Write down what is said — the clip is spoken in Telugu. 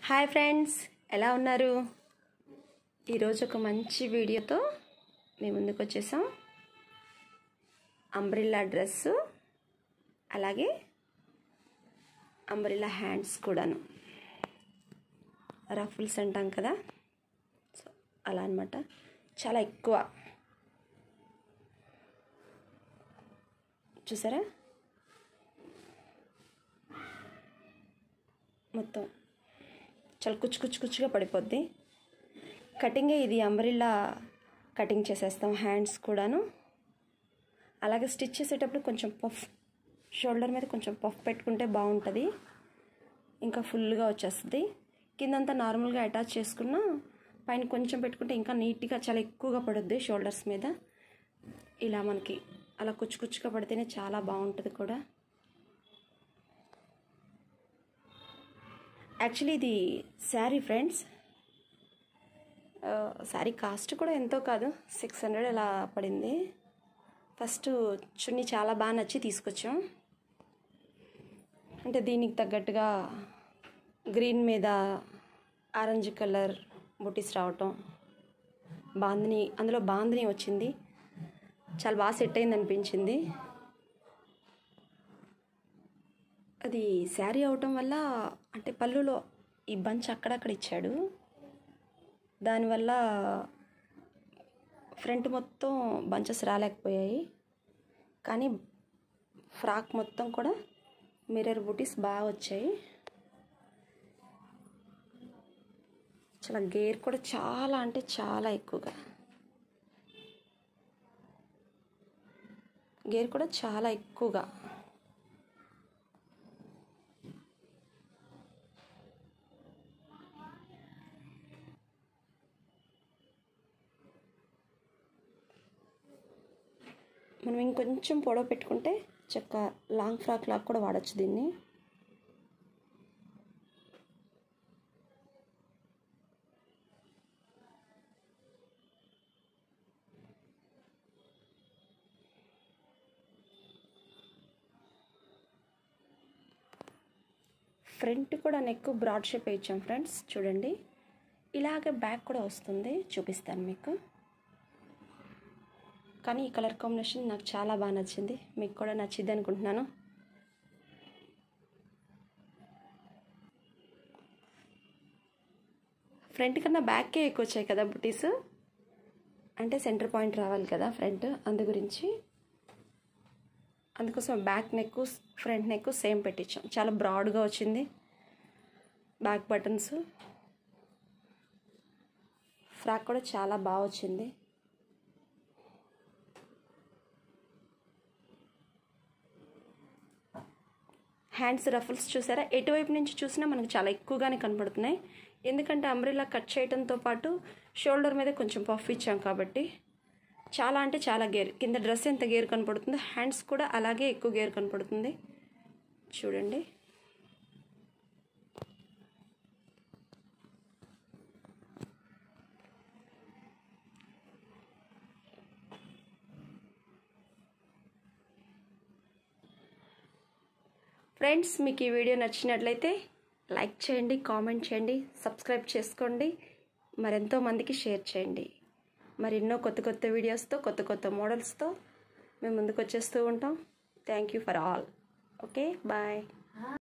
హాయ్ ఫ్రెండ్స్ ఎలా ఉన్నారు ఈరోజు ఒక మంచి వీడియోతో మీ ముందుకు వచ్చేసాం అంబ్రిల్లా డ్రెస్సు అలాగే అంబ్రిల్లా హ్యాండ్స్ కూడాను రఫుల్స్ అంటాం కదా సో అలా అనమాట చాలా ఎక్కువ చూసారా మొత్తం చాలా కుచ్చు కుచ్చు కుచ్చుగా పడిపోద్ది కటింగే ఇది అంబ్రిల్లా కటింగ్ చేసేస్తాం హ్యాండ్స్ కూడాను అలాగే స్టిచ్ చేసేటప్పుడు కొంచెం పఫ్ షోల్డర్ మీద కొంచెం పఫ్ పెట్టుకుంటే బాగుంటుంది ఇంకా ఫుల్గా వచ్చేస్తుంది కిందంతా నార్మల్గా అటాచ్ చేసుకున్న పైన కొంచెం పెట్టుకుంటే ఇంకా నీట్గా చాలా ఎక్కువగా పడుద్ది షోల్డర్స్ మీద ఇలా మనకి అలా కుచ్చు కుచ్చుగా పడితేనే చాలా బాగుంటుంది కూడా యాక్చువల్లీ ఇది శారీ ఫ్రెండ్స్ శారీ కాస్ట్ కూడా ఎంతో కాదు సిక్స్ హండ్రెడ్ ఇలా పడింది ఫస్ట్ చున్నీ చాలా బాగా నచ్చి తీసుకొచ్చాం అంటే దీనికి తగ్గట్టుగా గ్రీన్ మీద ఆరెంజ్ కలర్ బుటీస్ రావటం బాందిని అందులో బాందిని వచ్చింది చాలా బాగా సెట్ అయింది అనిపించింది అది శారీ అవటం వల్ల అంటే పళ్ళులో ఈ బంచ్ అక్కడక్కడ ఇచ్చాడు దానివల్ల ఫ్రంట్ మొత్తం బంచెస్ రాలేకపోయాయి కానీ ఫ్రాక్ మొత్తం కూడా మిర్రర్ బూటీస్ బాగా వచ్చాయి చాలా గేర్ కూడా చాలా అంటే చాలా ఎక్కువగా గేర్ కూడా చాలా ఎక్కువగా మనం ఇంకొంచెం పొడవు పెట్టుకుంటే చక్క లాంగ్ ఫ్రాక్ లాగా కూడా వాడచ్చు దీన్ని ఫ్రంట్ కూడా నెక్ బ్రాడ్ షేప్ ఇచ్చాం ఫ్రెండ్స్ చూడండి ఇలాగే బ్యాక్ కూడా వస్తుంది చూపిస్తాను మీకు కానీ ఈ కలర్ కాంబినేషన్ నాకు చాలా బాగా నచ్చింది మీకు కూడా నచ్చింది అనుకుంటున్నాను ఫ్రంట్ కన్నా బ్యాక్కే ఎక్కువ వచ్చాయి కదా బుటీస్ అంటే సెంటర్ పాయింట్ రావాలి కదా ఫ్రంట్ అందు గురించి అందుకోసం back neck front neck same పెట్టించాం చాలా బ్రాడ్గా వచ్చింది బ్యాక్ బటన్స్ ఫ్రాక్ కూడా చాలా బాగా వచ్చింది హ్యాండ్స్ రఫుల్స్ చూసారా ఎటువైపు నుంచి చూసినా మనకు చాలా ఎక్కువగానే కనపడుతున్నాయి ఎందుకంటే అంబ్రిల్లా కట్ చేయడంతో పాటు షోల్డర్ మీద కొంచెం పఫ్ ఇచ్చాం కాబట్టి చాలా అంటే చాలా గేర్ కింద డ్రెస్ ఎంత గేర్ కనపడుతుందో హ్యాండ్స్ కూడా అలాగే ఎక్కువ గేర్ కనపడుతుంది చూడండి ఫ్రెండ్స్ మీకు ఈ వీడియో నచ్చినట్లయితే లైక్ చేయండి కామెంట్ చేయండి సబ్స్క్రైబ్ చేసుకోండి మరెంతో మందికి షేర్ చేయండి మరెన్నో కొత్త కొత్త వీడియోస్తో కొత్త కొత్త మోడల్స్తో మేము ముందుకు వచ్చేస్తూ ఉంటాం thank you for all okay bye